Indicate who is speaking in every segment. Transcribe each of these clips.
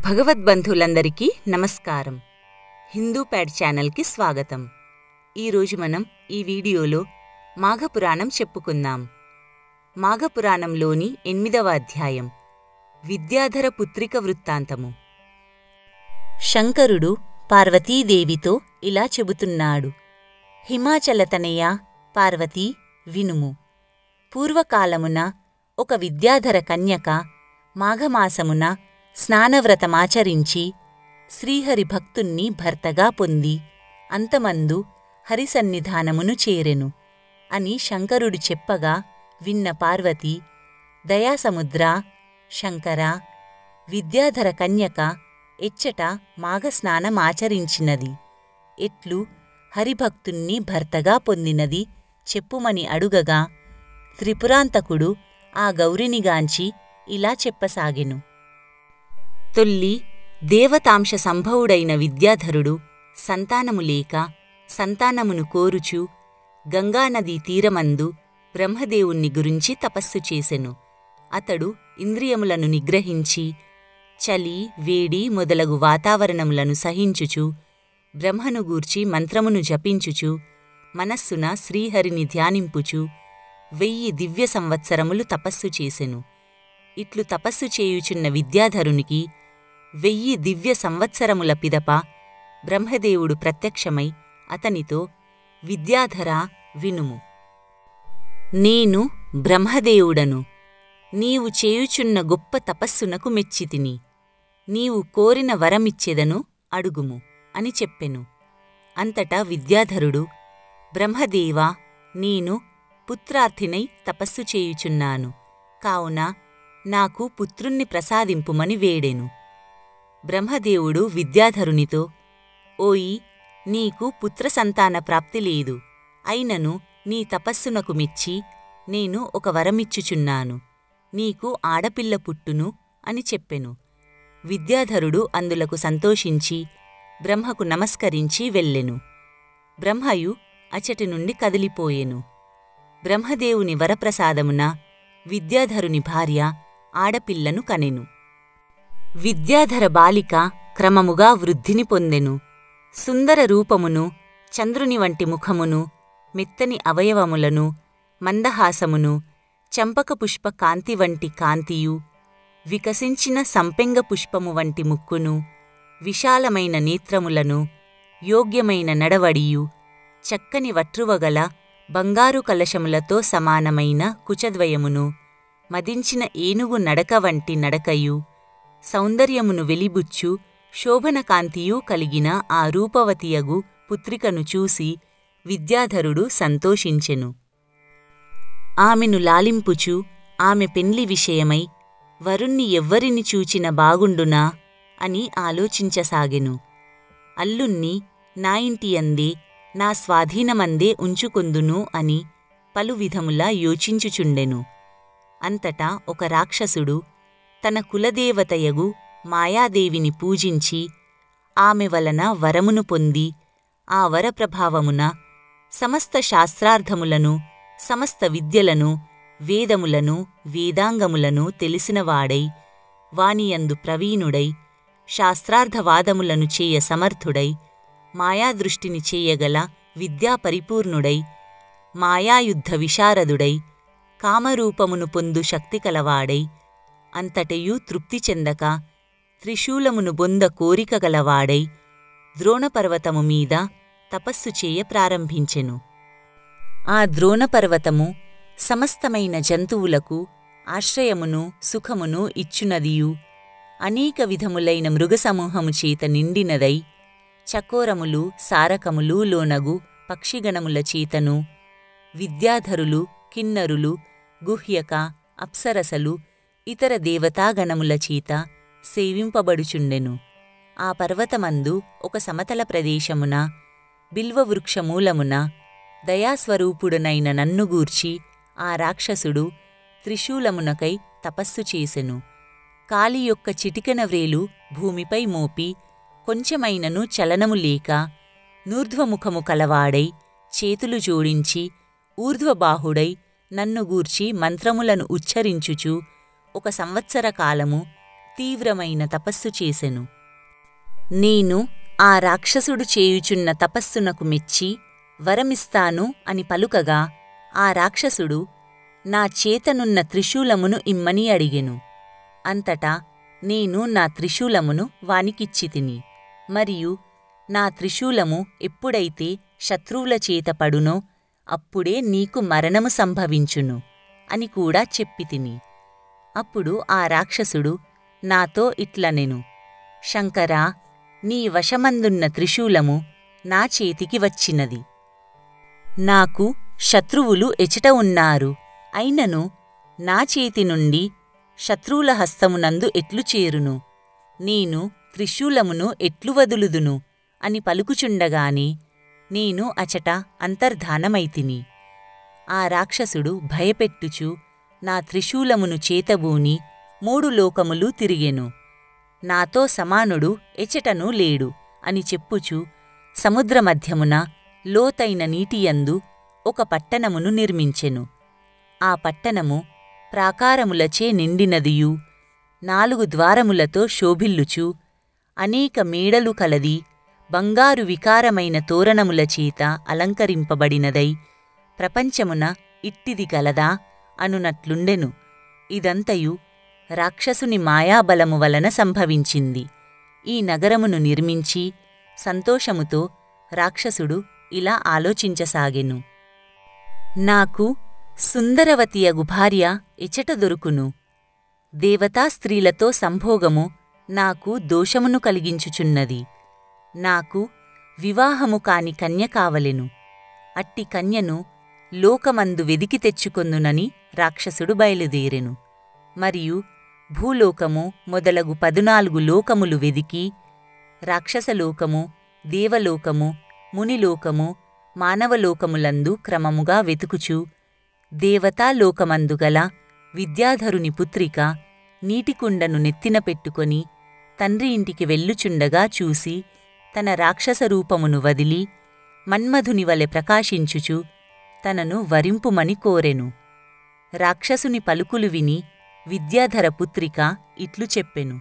Speaker 1: భగవద్బంధువులందరికీ నమస్కారం హిందూ ప్యాడ్ ఛానల్కి స్వాగతం ఈరోజు మనం ఈ వీడియోలో మాఘపురాణం చెప్పుకుందాం మాఘపురాణంలోని ఎనిమిదవ అధ్యాయం విద్యాధర పుత్రిక వృత్తాంతము శంకరుడు పార్వతీదేవితో ఇలా చెబుతున్నాడు హిమాచలతనయ పార్వతీ వినుము పూర్వకాలమున ఒక విద్యాధర కన్యక మాఘమాసమున స్నానవ్రతమాచరించి శ్రీహరి భక్తుణ్ణి భర్తగా పొంది అంతమందు హరిసన్నిధానమును చేరెను అని శంకరుడు చెప్పగా విన్న పార్వతి దయాసముద్ర శంకర విద్యాధర కన్యక ఎచ్చట మాఘస్నానమాచరించినది ఎట్లు హరిభక్తుణ్ణి భర్తగా పొందినది చెప్పుమని అడుగగా త్రిపురాంతకుడు ఆ గౌరినిగాంచి ఇలా చెప్పసాగెను తొల్లి దేవతాంశ సంభవుడైన విద్యాధరుడు సంతానము లేక సంతానమును కోరుచు గంగానదీ తీరమందు బ్రహ్మదేవుణ్ణి గురించి తపస్సు చేసెను అతడు ఇంద్రియములను నిగ్రహించి చలి వేడి మొదలగు వాతావరణములను సహించుచు బ్రహ్మను గూర్చి మంత్రమును జపించుచు మనస్సున శ్రీహరిని ధ్యానింపుచు వెయ్యి దివ్య సంవత్సరములు తపస్సు చేసెను ఇట్లు తపస్సు చేయుచున్న విద్యాధరునికి వెయ్యి దివ్య సంవత్సరముల పిదప బ్రహ్మదేవుడు ప్రత్యక్షమై అతనితో విద్యాధరా వినుము నేను బ్రహ్మదేవుడను నీవు చేయుచున్న గొప్ప తపస్సునకు మెచ్చితిని నీవు కోరిన వరమిచ్చెదను అడుగుము అని చెప్పెను అంతటా విద్యాధరుడు బ్రహ్మదేవా నేను పుత్రార్థినై తపస్సు చేయుచున్నాను కావున నాకు పుత్రుణ్ణి ప్రసాదింపుమని వేడెను బ్రహ్మదేవుడు విద్యాధరునితో ఓయి నీకు పుత్ర సంతాన ప్రాప్తి లేదు అయినను నీ తపస్సునకు మెచ్చి నేను ఒక వరమిచ్చుచున్నాను నీకు ఆడపిల్ల పుట్టును అని చెప్పెను విద్యాధరుడు అందులకు సంతోషించి బ్రహ్మకు నమస్కరించి వెళ్ళెను బ్రహ్మయు అచటి నుండి కదిలిపోయెను బ్రహ్మదేవుని వరప్రసాదమున విద్యాధరుని భార్య ఆడపిల్లను కనెను విద్యాధర బాలిక క్రమముగా వృద్ధిని పొందెను సుందర రూపమును చంద్రుని వంటి ముఖమును మెత్తని అవయవములను మందహాసమును చంపక పుష్ప కాంతి వంటి కాంతియు వికసించిన సంపెంగ పుష్పము వంటి ముక్కును విశాలమైన నేత్రములను యోగ్యమైన నడవడియు చక్కని వట్రువగల బంగారు కలశములతో సమానమైన కుచద్వయమును మదించిన ఏనుగు నడక వంటి నడకయు సౌందర్యమును వెలిబుచ్చు శోభనకాంతియూ కలిగిన ఆ రూపవతియగు పుత్రికను చూసి విద్యాధరుడు సంతోషించెను ఆమెను లాలింపుచు ఆమె పెండ్లి విషయమై వరుణ్ణి ఎవ్వరిని చూచిన బాగుండునా అని ఆలోచించసాగెను అల్లుణ్ణి నా ఇంటి అందే నా స్వాధీనమందే ఉంచుకొందును అని పలు విధములా యోచించుచుండెను అంతటా ఒక రాక్షసుడు తన కులదేవతయగు మాయాదేవిని పూజించి ఆమె వలన వరమును పొంది ఆ వరప్రభావమున సమస్త శాస్త్రార్థములను సమస్త విద్యలను వేదములను వేదాంగములను తెలిసినవాడై వానియందు ప్రవీణుడై శాస్త్రార్థవాదములను చేయ సమర్థుడై మాయాదృష్టిని చేయగల విద్యాపరిపూర్ణుడై మాయాయుద్ధ విశారదుడై కామరూపమును పొందు శక్తి కలవాడై అంతటయూ తృప్తి చెందక త్రిశూలమును బొంద కోరిక గలవాడై ద్రోణపర్వతము మీద తపస్సు చేయ ప్రారంభించెను ఆ ద్రోణపర్వతము సమస్తమైన జంతువులకు ఆశ్రయమును సుఖమును ఇచ్చునదియు అనేక విధములైన మృగసమూహము చేత నిండినదై చకోరములు సారకములు లోనగు పక్షిగణముల చేతను విద్యాధరులు కిన్నరులు గుహ్యక అప్సరసలు ఇతర దేవతాగణముల చేత సేవింపబడుచుండెను ఆ పర్వతమందు ఒక సమతల ప్రదేశమున బిల్వవృక్షమూలమున దయాస్వరూపుడనైన నన్నుగూర్చి ఆ రాక్షసుడు త్రిశూలమునకై తపస్సు చేసెను కాలి యొక్క చిటికెన వ్రేలు భూమిపై మోపి కొంచెమైనను చలనము లేక నూర్ధ్వముఖము కలవాడై చేతులు జోడించి ఊర్ధ్వబాహుడై నన్ను గూర్చి మంత్రములను ఉచ్చరించుచు ఒక సంవత్సర కాలము తీవ్రమైన తపస్సు చేసెను నేను ఆ రాక్షసుడు చేయుచున్న తపస్సునకు మెచ్చి వరమిస్తాను అని పలుకగా ఆ రాక్షసుడు నా చేతనున్న త్రిశూలమును ఇమ్మని అడిగెను అంతటా నేను నా త్రిశూలమును వానికిచ్చి తిని మరియు నా త్రిశూలము ఎప్పుడైతే శత్రువుల చేత పడునో అప్పుడే నీకు మరణము సంభవించును అని కూడా చెప్పి తిని అప్పుడు ఆ రాక్షసుడు నాతో ఇట్లనెను శంకరా నీ వశమందున్న త్రిశూలము నా చేతికి వచ్చినది నాకు శత్రువులు ఎచట ఉన్నారు అయినను నా చేతి నుండి శత్రువుల హస్తమునందు ఎట్లు చేరును నేను త్రిశూలమును ఎట్లు వదులుదును అని పలుకుచుండగానే నేను అచట అంతర్ధానమైతిని ఆ రాక్షసుడు భయపెట్టుచు నా త్రిశూలమును చేతబూని మూడు లోకములు తిరిగెను నాతో సమానుడు ఎచటనూ లేడు అని చెప్పుచు సముద్రమధ్యమున లోతైన నీటియందు ఒక పట్టణమును నిర్మించెను ఆ పట్టణము ప్రాకారములచే నిండినదియు నాలుగు ద్వారములతో శోభిల్లుచు అనేక మేడలు కలది బంగారు వికారమైన తోరణముల చేత అలంకరింపబడినదై ప్రపంచమున ఇట్టిది కలదా అనునట్లుండెను ఇదంతయు రాక్షసుని మాయాబలము వలన సంభవించింది ఈ నగరమును నిర్మించి సంతోషముతో రాక్షసుడు ఇలా ఆలోచించసాగెను నాకు సుందరవతియగు భార్య ఎచట దొరుకును దేవతా స్త్రీలతో సంభోగము నాకు దోషమును కలిగించుచున్నది నాకు వివాహము కాని కన్య కావలెను అట్టి కన్యను లోకమందు వెదికి తెచ్చుకొందునని రాక్షసుడు బయలుదేరెను మరియు భూలోకము మొదలగు పదునాలుగు లోకములు వెదికి రాక్షసలోకము దేవలోకము మునిలోకము మానవలోకములందు క్రమముగా వెతుకుచు దేవతాలోకమందు గల విద్యాధరుని పుత్రిక నీటికుండను నెత్తిన పెట్టుకొని తండ్రి ఇంటికి వెళ్ళుచుండగా చూసి తన రాక్షస రూపమును వదిలి మన్మధుని వలె ప్రకాశించుచు తనను వరింపుమని కోరెను రాక్షసుని పలుకులు విని విద్యాధర పుత్రిక ఇట్లు చెప్పెను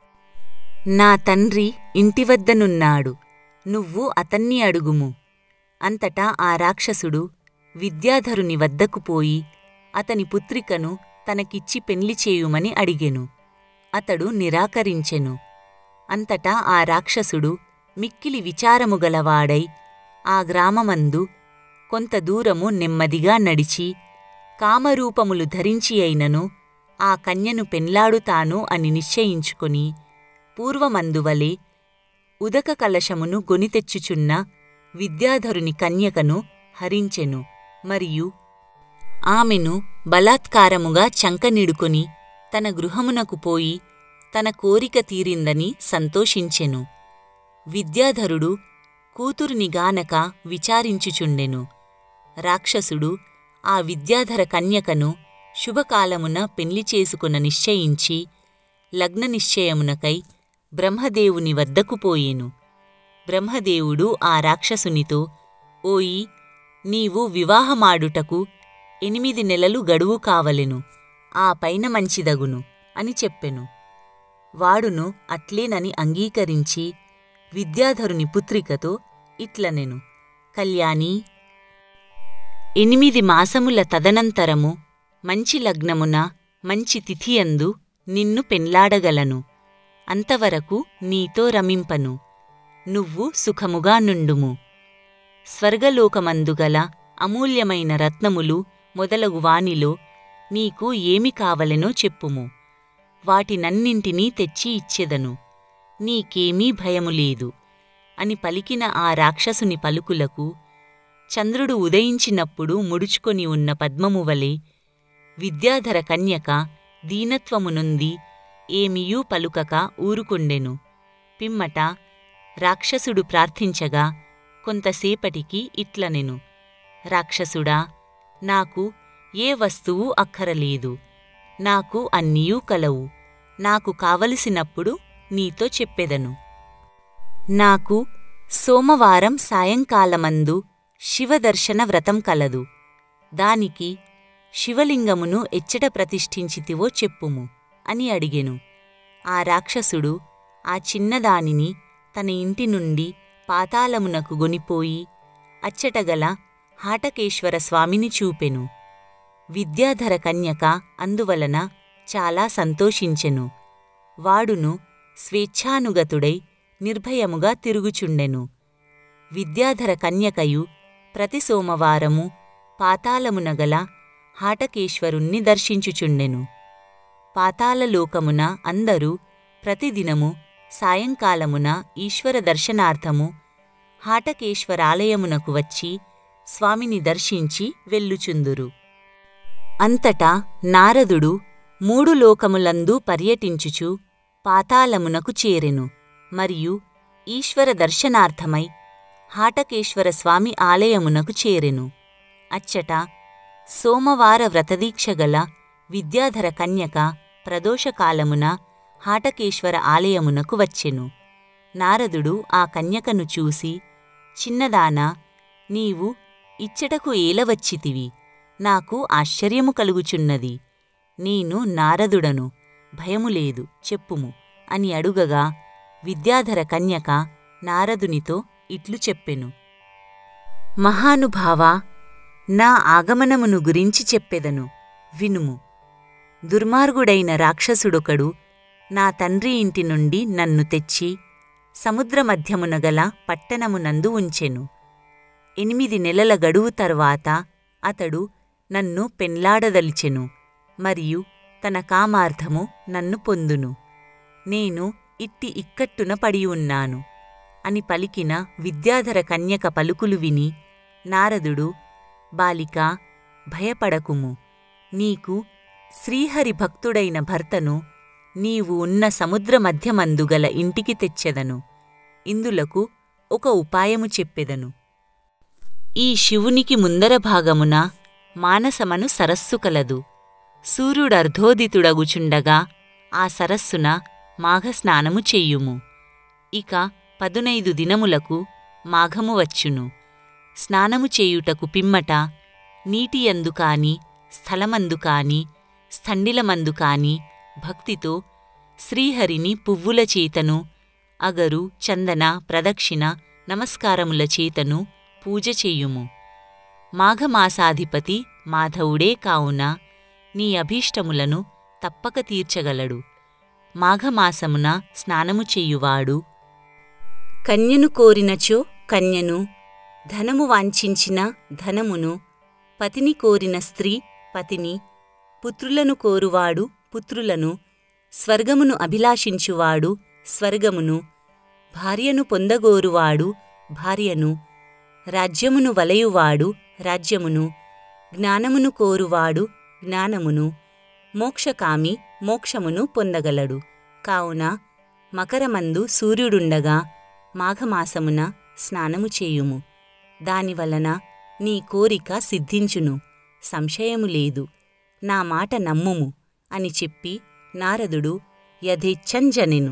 Speaker 1: నా తండ్రి ఇంటివద్దనున్నాడు నువ్వు అతన్ని అడుగుము అంతటా ఆ రాక్షసుడు విద్యాధరుని వద్దకు పోయి అతని పుత్రికను తనకిచ్చి పెండ్లి చేయుమని అడిగెను అతడు నిరాకరించెను అంతటా ఆ రాక్షసుడు మిక్కిలి విచారము గలవాడై ఆ గ్రామమందు కొంత దూరము నెమ్మదిగా నడిచి కామరూపములు ధరించి అయినను ఆ కన్యను పెండ్లాడుతాను అని నిశ్చయించుకొని పూర్వమందువలే ఉదక కలశమును గొనితెచ్చుచున్న విద్యాధరుని కన్యకను హరించెను మరియు ఆమెను బలాత్కారముగా చంకనిడుకొని తన గృహమునకు పోయి తన కోరిక తీరిందని సంతోషించెను విద్యాధరుడు కూతురుని గానక విచారించుచుండెను రాక్షసుడు ఆ విద్యాధర కన్యకను శుభకాలమున పెళ్లి చేసుకున నిశ్చయించి లగ్న నిశ్చయమునకై బ్రహ్మదేవుని వద్దకు పోయెను బ్రహ్మదేవుడు ఆ రాక్షసునితో ఓయి నీవు వివాహమాడుటకు ఎనిమిది నెలలు గడువు కావలెను ఆ పైన మంచిదగును అని చెప్పెను వాడును అట్లేనని అంగీకరించి విద్యాధరుని పుత్రికతో ఇట్లనెను కళ్యాణి ఎనిమిది మాసముల తదనంతరము మంచి లగ్నమున మంచి తిథియందు నిన్ను పెండ్లాడగలను అంతవరకు నీతో రమింపను నువ్వు సుఖముగా నుండుము స్వర్గలోకమందుగల అమూల్యమైన రత్నములు మొదలగు వానిలో నీకు ఏమి కావలెనో చెప్పుము వాటినన్నింటినీ తెచ్చి ఇచ్చెదను నీకేమీ భయము లేదు అని పలికిన ఆ రాక్షసుని పలుకులకు చంద్రుడు ఉదయించినప్పుడు ముడుచుకొని ఉన్న పద్మము వలె విద్యాధర కన్యక దీనత్వమునుంది ఏమియూ పలుకక ఊరుకుండెను పిమ్మట రాక్షసుడు ప్రార్థించగా కొంతసేపటికి ఇట్లనెను రాక్షసుడా నాకు ఏ వస్తువు అక్కరలేదు నాకు అన్నీయూ కలవు నాకు కావలసినప్పుడు నీతో చెప్పెదను నాకు సోమవారం సాయంకాలమందు శివదర్శన వ్రతం కలదు దానికి శివలింగమును ఎచ్చట ప్రతిష్ఠించితివో చెప్పుము అని అడిగెను ఆ రాక్షసుడు ఆ చిన్నదానిని తన ఇంటి నుండి పాతాళమునకు గొనిపోయి అచ్చటగల హాటకేశ్వర స్వామిని చూపెను విద్యాధర కన్యక అందువలన చాలా సంతోషించెను వాడును స్వేచ్ఛానుగతుడై నిర్భయముగా తిరుగుచుండెను విద్యాధర కన్యకయు ప్రతి సోమవారము పాతాళమున గల హాటకేశ్వరుణ్ణి దర్శించుచుండెను పాతాళలోకమున అందరూ ప్రతిదినము సాయంకాలమున ఈశ్వర దర్శనార్థము హాటకేశ్వరాలయమునకు వచ్చి స్వామిని దర్శించి వెళ్ళుచుందురు అంతటా నారదుడు మూడు లోకములందు పర్యటించుచు పాతాళమునకు చేరెను మరియు ఈశ్వర దర్శనార్థమై హాటకేశ్వర స్వామి ఆలయమునకు చేరెను అచ్చట సోమవార వ్రతదీక్షగల విద్యాధర కన్యక ప్రదోషకాలమున హాటకేశ్వర ఆలయమునకు వచ్చెను నారదుడు ఆ కన్యకను చూసి చిన్నదానా నీవు ఇచ్చటకు ఏలవచ్చితివి నాకు ఆశ్చర్యము కలుగుచున్నది నేను నారదుడను భయము లేదు చెప్పుము అని అడుగగా విద్యాధర కన్యక నారదునితో ఇట్లు చెప్పెను మహానుభావా నా ఆగమనమును గురించి చెప్పెదను వినుము దుర్మార్గుడైన రాక్షసుడొకడు నా తండ్రి ఇంటి నుండి నన్ను తెచ్చి సముద్ర మధ్యమున గల పట్టణమునందు ఉంచెను ఎనిమిది నెలల గడువు తర్వాత అతడు నన్ను పెన్లాడదలిచెను మరియు తన కామార్థము నన్ను పొందును నేను ఇట్టి ఇక్కట్టున పడి ఉన్నాను అని పలికిన విద్యాధర కన్యక పలుకులు విని నారదుడు బాలిక భయపడకుము నీకు శ్రీహరి భక్తుడైన భర్తను నీవు ఉన్న సముద్ర మధ్యమందుగల ఇంటికి తెచ్చెదను ఇందులకు ఒక ఉపాయము చెప్పెదను ఈ శివునికి ముందర భాగమున మానసమను సరస్సు కలదు సూర్యుడర్ధోదితుడగుచుండగా ఆ సరస్సున మాఘస్నానము చెయ్యుము ఇక పదునైదు దినములకు మాఘము వచ్చును స్నానము చేయుటకు పిమ్మట నీటియందు కాని స్థలమందు కాని స్థండిలమందు కాని భక్తితో శ్రీహరిని పువ్వుల చేతను అగరు చందన ప్రదక్షిణ నమస్కారముల చేతను పూజ చెయ్యుము మాఘమాసాధిపతి మాధవుడే కావున నీ అభీష్టములను తప్పక తీర్చగలడు మాఘమాసమున స్నానము చెయ్యువాడు కన్యను కోరినచో కన్యను ధనము వాంఛించిన ధనమును పతిని కోరిన స్త్రీ పతిని పుత్రులను కోరువాడు పుత్రులను స్వర్గమును అభిలాషించువాడు స్వర్గమును భార్యను పొందగోరువాడు భార్యను రాజ్యమును వలయువాడు రాజ్యమును జ్ఞానమును కోరువాడు జ్ఞానమును మోక్షకామి మోక్షమును పొందగలడు కావున మకరమందు సూర్యుడుండగా మాఘమాసమున స్నానము చేయుము దానివలన నీ కోరిక సిద్ధించును సంశయము లేదు నా మాట నమ్ముము అని చెప్పి నారదుడు యథేచ్ఛంజనెను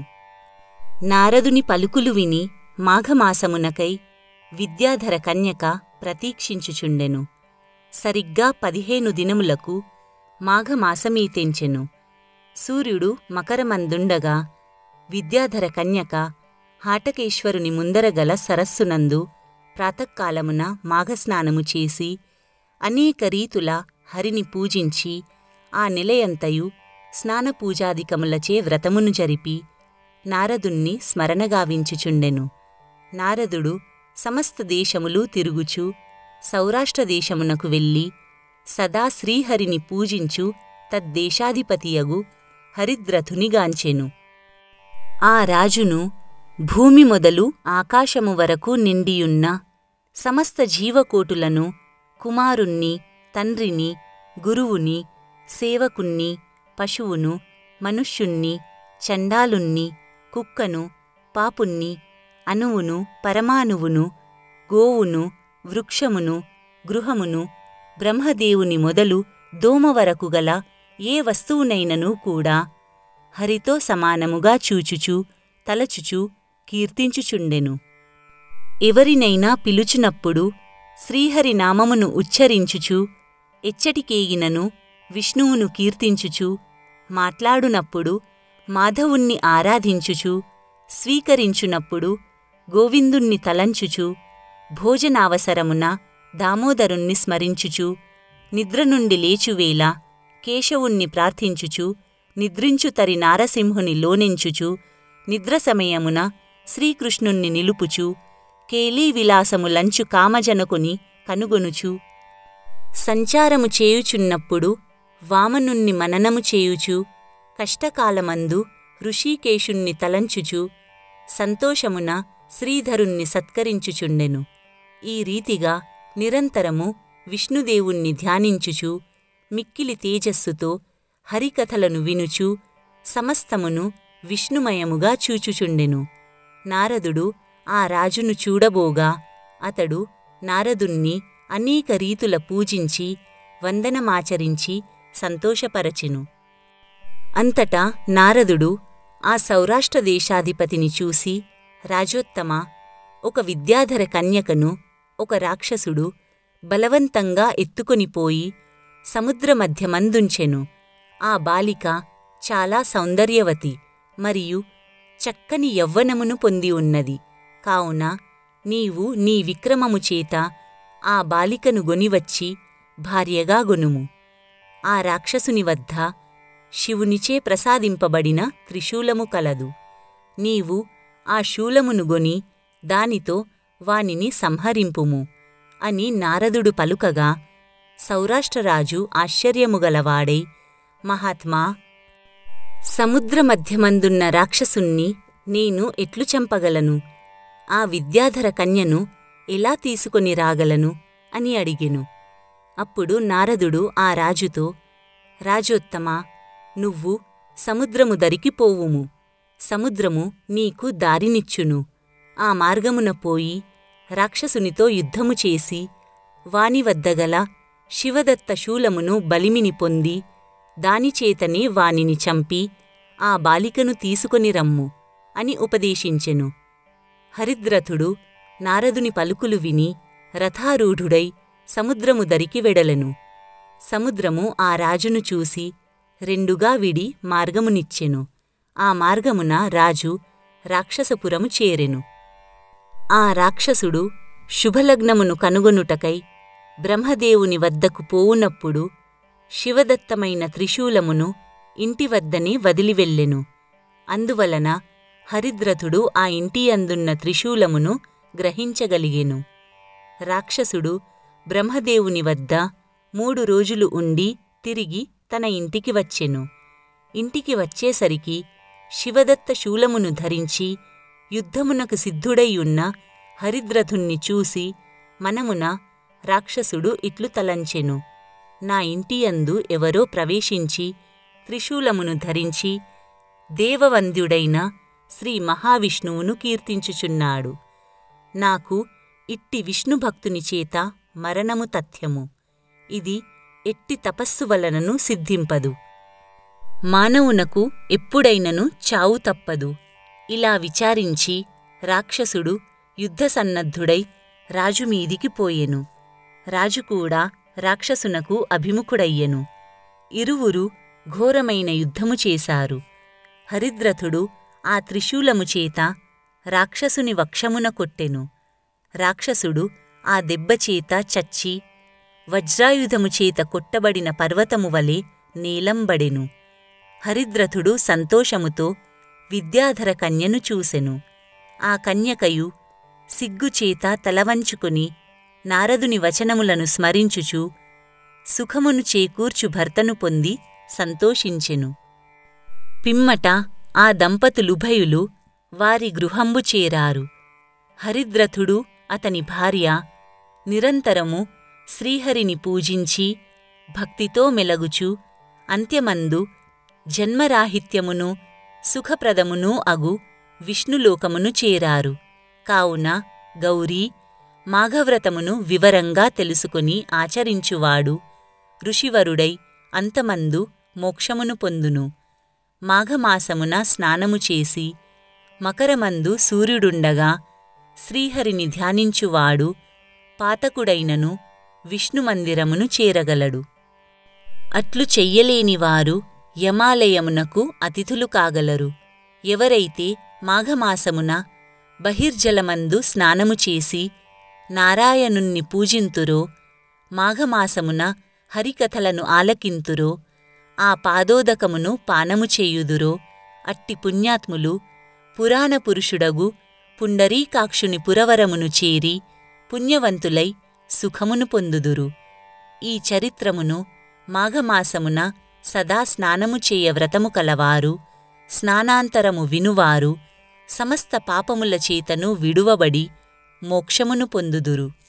Speaker 1: నారదుని పలుకులు విని మాఘమాసమునకై విద్యాధర కన్యక ప్రతీక్షించుచుండెను సరిగ్గా పదిహేను దినములకు మాఘమాసమీ తెంచెను సూర్యుడు మకరమందుండగా విద్యాధర కన్యక హాటకేశ్వరుని ముందరగల సరస్సునందు ప్రాతకాలమున మాఘస్నానము చేసి అనేక రీతుల హరిని పూజించి ఆ నిలయంతయు స్నానపూజాదికములచే వ్రతమును జరిపి నారదుణ్ణి స్మరణగావించుచుండెను నారదుడు సమస్త దేశములు తిరుగుచు సౌరాష్ట్ర దేశమునకు వెళ్ళి సదా శ్రీహరిని పూజించు తద్దేశాధిపతియగు హరిద్రథునిగాంచెను ఆ రాజును భూమి మొదలు ఆకాశము వరకు నిండియున్న సమస్త జీవకోటులను కుమారుణ్ణి తండ్రిని గురువుని సేవకుణ్ణి పశువును మనుష్యుణ్ణి చండాలుణ్ణి కుక్కను పాపుణ్ణి అణువును పరమాణువును గోవును వృక్షమును గృహమును బ్రహ్మదేవుని మొదలు దోమ వరకు గల ఏ వస్తువునైనను కూడా హరితో సమానముగా చూచుచు తలచుచు కీర్తించుచుండెను ఎవరినైనా పిలుచునప్పుడు శ్రీహరి నామమును ఉచ్చరించుచు ఎచ్చటికేగినను విష్ణువును కీర్తించుచు మాట్లాడునప్పుడు మాధవుణ్ణి ఆరాధించుచు స్వీకరించునప్పుడు గోవిందుణ్ణి తలంచుచు భోజనావసరమున దామోదరుణ్ణి స్మరించుచు నిద్ర నుండి లేచువేళ కేశవుణ్ణి ప్రార్థించుచు నిద్రించుతరి నారసింహుని లోనించుచు నిద్ర సమయమున శ్రీకృష్ణుణ్ణి నిలుపుచు కేలీ విలాసములంచు కామజనకుని కనుగొనుచు సంచారము చేయుచున్నప్పుడు వామనుణ్ణి మననము చేయుచు కష్టకాలమందు ఋషికేశుణ్ణి తలంచుచు సంతోషమున శ్రీధరుణ్ణి సత్కరించుచుండెను ఈ రీతిగా నిరంతరము విష్ణుదేవుణ్ణి ధ్యానించుచు మిక్కిలి తేజస్సుతో హరికథలను వినుచు సమస్తమును విష్ణుమయముగా చూచుచుండెను నారదుడు ఆ రాజును చూడబోగా అతడు నారదుణ్ణి అనేక రీతుల పూజించి వందనమాచరించి సంతోషపరచెను అంతటా నారదుడు ఆ సౌరాష్ట్ర దేశాధిపతిని చూసి రాజోత్తమ ఒక విద్యాధర కన్యకను ఒక రాక్షసుడు బలవంతంగా ఎత్తుకొనిపోయి సముద్ర మధ్యమందుంచెను ఆ బాలిక చాలా సౌందర్యవతి మరియు చక్కని యవ్వనమును పొంది ఉన్నది కావున నీవు నీ విక్రమము చేత ఆ బాలికను గొనివచ్చి భార్యగా గొనుము ఆ రాక్షసుని వద్ద శివునిచే ప్రసాదింపబడిన త్రిశూలము కలదు నీవు ఆ శూలమును గొని దానితో వానిని సంహరింపుము అని నారదుడు పలుకగా సౌరాష్ట్రరాజు ఆశ్చర్యముగలవాడై మహాత్మా సముద్ర మధ్యమందున్న రాక్షసుణ్ణి నేను ఎట్లు చంపగలను ఆ విద్యాధర కన్యను ఎలా తీసుకొని రాగలను అని అడిగెను అప్పుడు నారదుడు ఆ రాజుతో రాజోత్తమా నువ్వు సముద్రము దరికి పోవుము సముద్రము నీకు దారినిచ్చును ఆ మార్గమున పోయి రాక్షసునితో యుద్ధము చేసి వాని వద్దగల శివదత్త శూలమును బలిమిని పొంది దానిచేతనే వానిని చంపి ఆ బాలికను తీసుకొని రమ్ము అని ఉపదేశించెను హరిద్రథుడు నారదుని పలుకులు విని రథారూఢుడై సముద్రము దరికి వెడలెను సముద్రము ఆ రాజును చూసి రెండుగా విడి మార్గమునిచ్చెను ఆ మార్గమున రాజు రాక్షసపురము చేరెను ఆ రాక్షసుడు శుభలగ్నమును కనుగొనుటకై బ్రహ్మదేవుని వద్దకు పోవునప్పుడు శివదత్తమైన త్రిశూలమును ఇంటి వద్దనే వదిలివెళ్ళెను అందువలన హరిద్రథుడు ఆ ఇంటి అందున్న త్రిశూలమును గ్రహించగలిగెను రాక్షసుడు బ్రహ్మదేవుని వద్ద మూడు రోజులు ఉండి తిరిగి తన ఇంటికి వచ్చెను ఇంటికి వచ్చేసరికి శివదత్త శూలమును ధరించి యుద్ధమునకు సిద్ధుడైయున్న హరిద్రథుణ్ణి చూసి మనమున రాక్షసుడు ఇట్లు తలంచెను నా ఇంటి అందు ఎవరో ప్రవేశించి త్రిశూలమును ధరించి దేవవంద్యుడైన శ్రీ మహావిష్ణువును కీర్తించుచున్నాడు నాకు ఇట్టి విష్ణుభక్తుని చేత మరణము తథ్యము ఇది ఎట్టి తపస్సు వలనను సిద్ధింపదు మానవునకు ఎప్పుడైనను చావు తప్పదు ఇలా విచారించి రాక్షసుడు యుద్ధసన్నద్ధుడై రాజుమీదికి పోయెను రాజు కూడా రాక్షసునకు అభిముఖుడయ్యెను ఇరువురు ఘోరమైన యుద్ధము చేశారు హరిద్రథుడు ఆ త్రిశూలము చేత రాక్షసుని వక్షమున కొట్టెను రాక్షసుడు ఆ దెబ్బచేత చచ్చి వజ్రాయుధము చేత కొట్టబడిన పర్వతము వలె నీలంబడెను హరిద్రథుడు సంతోషముతో విద్యాధర కన్యను చూసెను ఆ కన్యకయు సిగ్గుచేత తలవంచుకుని నారదుని వచనములను స్మరించుచు సుఖమును చేకూర్చు భర్తను పొంది సంతోషించెను పిమ్మట ఆ దంపతులుభయులు వారి గృహంబు చేరారు హరిద్రథుడు అతని భార్య నిరంతరము శ్రీహరిని పూజించి భక్తితో మెలగుచు అంత్యమందు జన్మరాహిత్యమును సుఖప్రదమును అగు విష్ణులోకమును చేరారు కావున గౌరీ మాఘవ్రతమును వివరంగా తెలుసుకుని ఆచరించువాడు ఋషివరుడై అంతమందు మోక్షమును పొందును మాఘమాసమున స్నానము చేసి మకరమందు సూర్యుడుండగా శ్రీహరిని ధ్యానించువాడు పాతకుడైనను విష్ణుమందిరమును చేరగలడు అట్లు చెయ్యలేనివారు యమాలయమునకు అతిథులు కాగలరు ఎవరైతే మాఘమాసమున బహిర్జలమందు స్నానము చేసి నారాయణుణ్ణి పూజింతురో మాఘమాసమున హరికథలను ఆలకింతురో ఆ పాదోదకమును పానము చేయుదురో అట్టి పుణ్యాత్ములు పురాణ పురుషుడగు పుండరీకాక్షుని పురవరమును చేరి పుణ్యవంతులై సుఖమును పొందుదురు ఈ చరిత్రమును మాఘమాసమున సదా స్నానము చేయ వ్రతము కలవారు స్నానాంతరము వినువారు సమస్త పాపముల చేతను విడువబడి మోక్షమును పొందుదురు